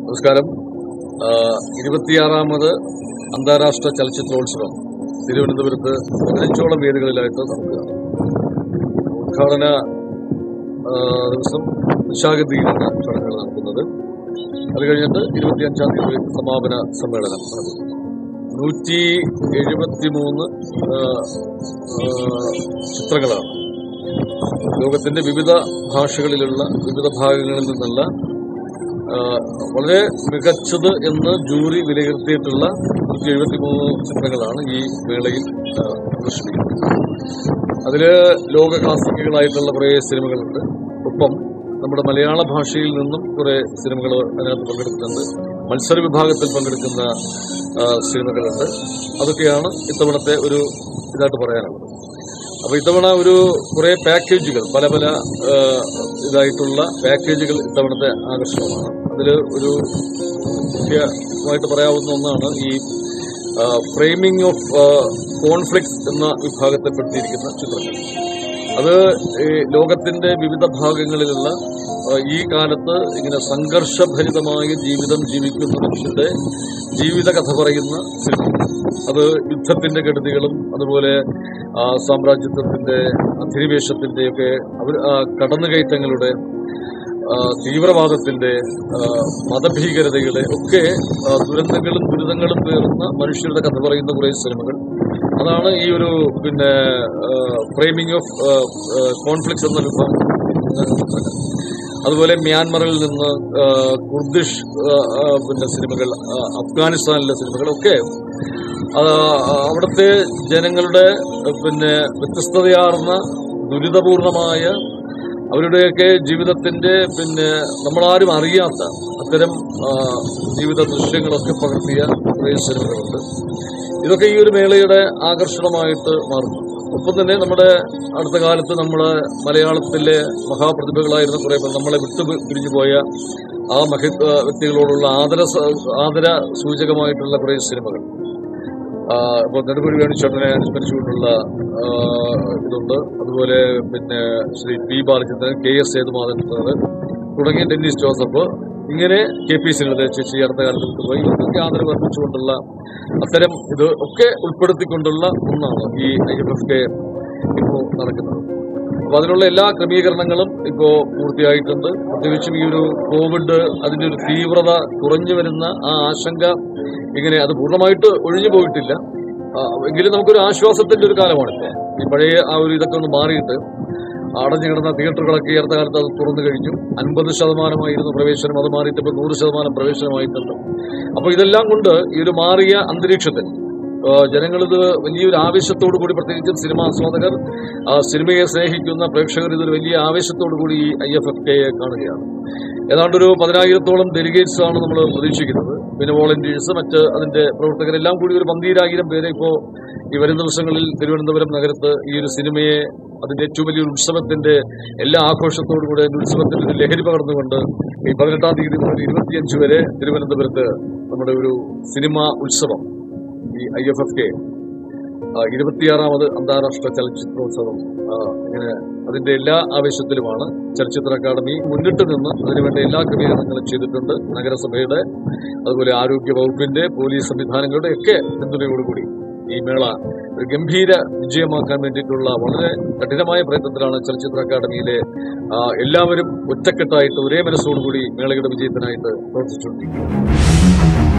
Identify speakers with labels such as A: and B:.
A: നമസ്കാരം ആ, ഇരുപത്തിയാറാമത് അന്താരാഷ്ട്ര ചലച്ചിത്രോത്സവം തിരുവനന്തപുരത്ത് പതിനഞ്ചോളം വേദികളിലായിട്ട് നടക്കുക ഉദ്ഘാടന ആ, ദിവസം നിശാഗതിയിലാണ് ചടങ്ങുകൾ നടത്തുന്നത് അത് കഴിഞ്ഞിട്ട് ഇരുപത്തിയഞ്ചാം തീയതി സമാപന സമ്മേളനം നടക്കും നൂറ്റി എഴുപത്തിമൂന്ന് ചിത്രങ്ങളാണ് ലോകത്തിന്റെ വിവിധ ഭാഷകളിലുള്ള വിവിധ ഭാഗങ്ങളിൽ നിന്നുള്ള ആ, വളരെ മികച്ചത് എന്ന് ജൂറി വിലയിരുത്തിയിട്ടുള്ള നൂറ്റി എഴുപത്തിമൂന്ന് ചിത്രങ്ങളാണ് ഈ വേളയിൽ ആ, പ്രദർശിപ്പിക്കുന്നത് അതില് ലോക ക്ലാസിക്കുകളായിട്ടുള്ള കുറേ സിനിമകളുണ്ട് ഒപ്പം നമ്മുടെ മലയാള ഭാഷയിൽ നിന്നും കുറെ സിനിമകൾ അതിനകത്ത് പങ്കെടുക്കുന്നുണ്ട് മത്സര വിഭാഗത്തിൽ പങ്കെടുക്കുന്ന ആ, സിനിമകളുണ്ട് അതൊക്കെയാണ് ഇത്തവണത്തെ ഒരു ഇതായിട്ട് പറയാനുള്ളത് അപ്പൊ ഇത്തവണ ഒരു കുറെ പാക്കേജുകൾ പല പല ആ, ഇതായിട്ടുള്ള പാക്കേജുകൾ ഇത്തവണത്തെ ആകർഷണമാണ് അതിൽ ഒരു മുഖ്യമായിട്ട് പറയാവുന്ന ഒന്നാണ് ഈ ഫ്രെയിമിംഗ് ഓഫ് കോൺഫ്ലിക്ട് എന്ന വിഭാഗത്തിൽപ്പെടുത്തിയിരിക്കുന്ന ചിത്രങ്ങൾ അത് ഈ ലോകത്തിന്റെ വിവിധ ഭാഗങ്ങളിലുള്ള ആ, ഈ കാലത്ത് ഇങ്ങനെ സംഘർഷഭരിതമായ ജീവിതം ജീവിക്കുന്ന മനുഷ്യരുടെ ജീവിത കഥ പറയുന്ന സിനിമ അത് യുദ്ധത്തിന്റെ കെടുതികളും അതുപോലെ ആ, സാമ്രാജ്യത്വത്തിന്റെ അധിനിവേശത്തിന്റെ ഒക്കെ അവർ ആ, കടന്നുകയറ്റങ്ങളുടെ ആ, തീവ്രവാദത്തിന്റെ ആ, മതഭീകരതയുടെ ഒക്കെ ആ, ദുരന്തങ്ങളും ദുരിതങ്ങളും പേറുന്ന മനുഷ്യരുടെ കഥ പറയുന്ന കുറേ സിനിമകൾ അതാണ് ഈ ഒരു പിന്നെ ഫ്രെയിമിംഗ് ഓഫ് കോൺഫ്ലിക്ട്സ് എന്ന വിഭാഗം അതുപോലെ മ്യാൻമറിൽ നിന്ന് ആ, കുർദിഷ് ആ, ആ, പിന്നെ സിനിമകൾ ആ, അഫ്ഗാനിസ്ഥാനിലെ സിനിമകളൊക്കെ ആ, അവിടുത്തെ ജനങ്ങളുടെ പിന്നെ വ്യത്യസ്തതയാർന്ന ദുരിതപൂർണമായ അവരുടെയൊക്കെ ജീവിതത്തിന്റെ പിന്നെ നമ്മളാരും അറിയാത്ത അത്തരം ആ, ജീവിത ദൃശ്യങ്ങളൊക്കെ പകർത്തിയ കുറേ സിനിമകളുണ്ട് ഇതൊക്കെ ഈ ഒരു മേളയുടെ ആകർഷണമായിട്ട് മാറുന്നു ഒപ്പം തന്നെ നമ്മുടെ അടുത്ത കാലത്ത് നമ്മള് മലയാളത്തിലെ മഹാപ്രതിഭകളായിരുന്ന കുറെ പേർ നമ്മളെ വിട്ടു പിരിഞ്ഞു പോയ ആ മഹത് ആ, വ്യക്തികളോടുള്ള ആദര സ- ആദര സൂചകമായിട്ടുള്ള കുറെ സിനിമകൾ ആ, ഇപ്പോൾ നെടുമുടി വേണുചേട്ടനെ അനുസ്മരിച്ചുകൊണ്ടുള്ള ആ, ഇതുണ്ട് അതുപോലെ പിന്നെ Shri P Balachandran K S Sethumadhavan sir തുടങ്ങിയ ഡെന്നിസ് ജോസഫ് ഇങ്ങനെ കെ പി സിനിമ ചേച്ചി അടുത്ത കാലത്ത് വിട്ടുപോയി ഇവർക്കൊക്കെ ആദരവ് അർപ്പിച്ചുകൊണ്ടുള്ള അത്തരം ഇത് ഒക്കെ ഉൾപ്പെടുത്തിക്കൊണ്ടുള്ള ഒന്നാണ് ഈ ഐ എഫ് എഫ് കെ ഇപ്പോൾ നടക്കുന്നത് അപ്പൊ അതിനുള്ള എല്ലാ ക്രമീകരണങ്ങളും ഇപ്പോ പൂർത്തിയായിട്ടുണ്ട് പ്രത്യേകിച്ചും ഈ ഒരു കോവിഡ് അതിന്റെ ഒരു തീവ്രത കുറഞ്ഞു വരുന്ന ആ ആശങ്ക ഇങ്ങനെ അത് പൂർണ്ണമായിട്ട് ഒഴിഞ്ഞു പോയിട്ടില്ല ആ, എങ്കിലും നമുക്കൊരു ആശ്വാസത്തിന്റെ ഒരു കാലമാണിപ്പോ ഈ പഴയ ആ ഒരു ഇതൊക്കെ ഒന്ന് മാറിയിട്ട് അടഞ്ഞു കിടന്ന തിയേറ്ററുകളൊക്കെ ഈ അടുത്ത കാലത്ത് അത് തുറന്നു കഴിഞ്ഞു അൻപത് ശതമാനമായിരുന്നു പ്രവേശനം അത് മാറിയിട്ട് ഇപ്പോൾ നൂറ് ശതമാനം പ്രവേശനമായിട്ടുണ്ട് അപ്പൊ ഇതെല്ലാം കൊണ്ട് ഈ ഒരു മാറിയ അന്തരീക്ഷത്തിൽ ആ, ജനങ്ങളിത് വലിയൊരു ആവേശത്തോടു കൂടി പ്രത്യേകിച്ചും സിനിമാ ആസ്വാദകർ ആ, സിനിമയെ സ്നേഹിക്കുന്ന പ്രേക്ഷകർ ഇതൊരു വലിയ ആവേശത്തോടു കൂടി ഈ ഐ എഫ് എഫ് കെയെ കാണുകയാണ് ഏതാണ്ട് ഒരു പതിനായിരത്തോളം ഡെലിഗേറ്റ്സ് ആണ് നമ്മൾ പ്രതീക്ഷിക്കുന്നത് പിന്നെ വോളണ്ടിയേഴ്സ് മറ്റ് അതിന്റെ പ്രവർത്തകരെല്ലാം കൂടി ഒരു പന്തീരായിരം പേരെ ഇപ്പോ ഈ വരും ദിവസങ്ങളിൽ തിരുവനന്തപുരം നഗരത്ത് ഈ ഒരു സിനിമയെ അതിന്റെ ഏറ്റവും വലിയൊരു ഉത്സവത്തിന്റെ എല്ലാ ആഘോഷത്തോടു കൂടെ അതിന്റെ ഉത്സവത്തിന്റെ ഒരു ലഹരി പകർന്നുകൊണ്ട് ഈ പതിനെട്ടാം തീയതി മുതൽ ഇരുപത്തിയഞ്ച് വരെ തിരുവനന്തപുരത്ത് നമ്മുടെ ഒരു സിനിമാ ഉത്സവം ഈ ഐ എഫ് എഫ് കെ ഇരുപത്തിയാറാമത് അന്താരാഷ്ട്ര ചലച്ചിത്രോത്സവം ആ, ഇങ്ങനെ അതിന്റെ എല്ലാ ആവേശത്തിലുമാണ് ചലച്ചിത്ര അക്കാദമി മുന്നിട്ട് നിന്ന് അതിനുവേണ്ട എല്ലാ ക്രമീകരണങ്ങളും ചെയ്തിട്ടുണ്ട് നഗരസഭയുടെ അതുപോലെ ആരോഗ്യ വകുപ്പിന്റെ പോലീസ് സംവിധാനങ്ങളുടെ ഒക്കെ പിന്തുണയോടുകൂടി ഈ മേള ഒരു ഗംഭീര വിജയമാക്കാൻ വേണ്ടിയിട്ടുള്ള വളരെ കഠിനമായ പ്രയത്നത്തിലാണ് ചലച്ചിത്ര അക്കാദമിയിലെ ആ, എല്ലാവരും ഒറ്റക്കെട്ടായിട്ട് ഒരേ മനസ്സോടുകൂടി മേളയുടെ വിജയത്തിനായിട്ട് പ്രവർത്തിച്ചുകൊണ്ടിരിക്കുന്നത്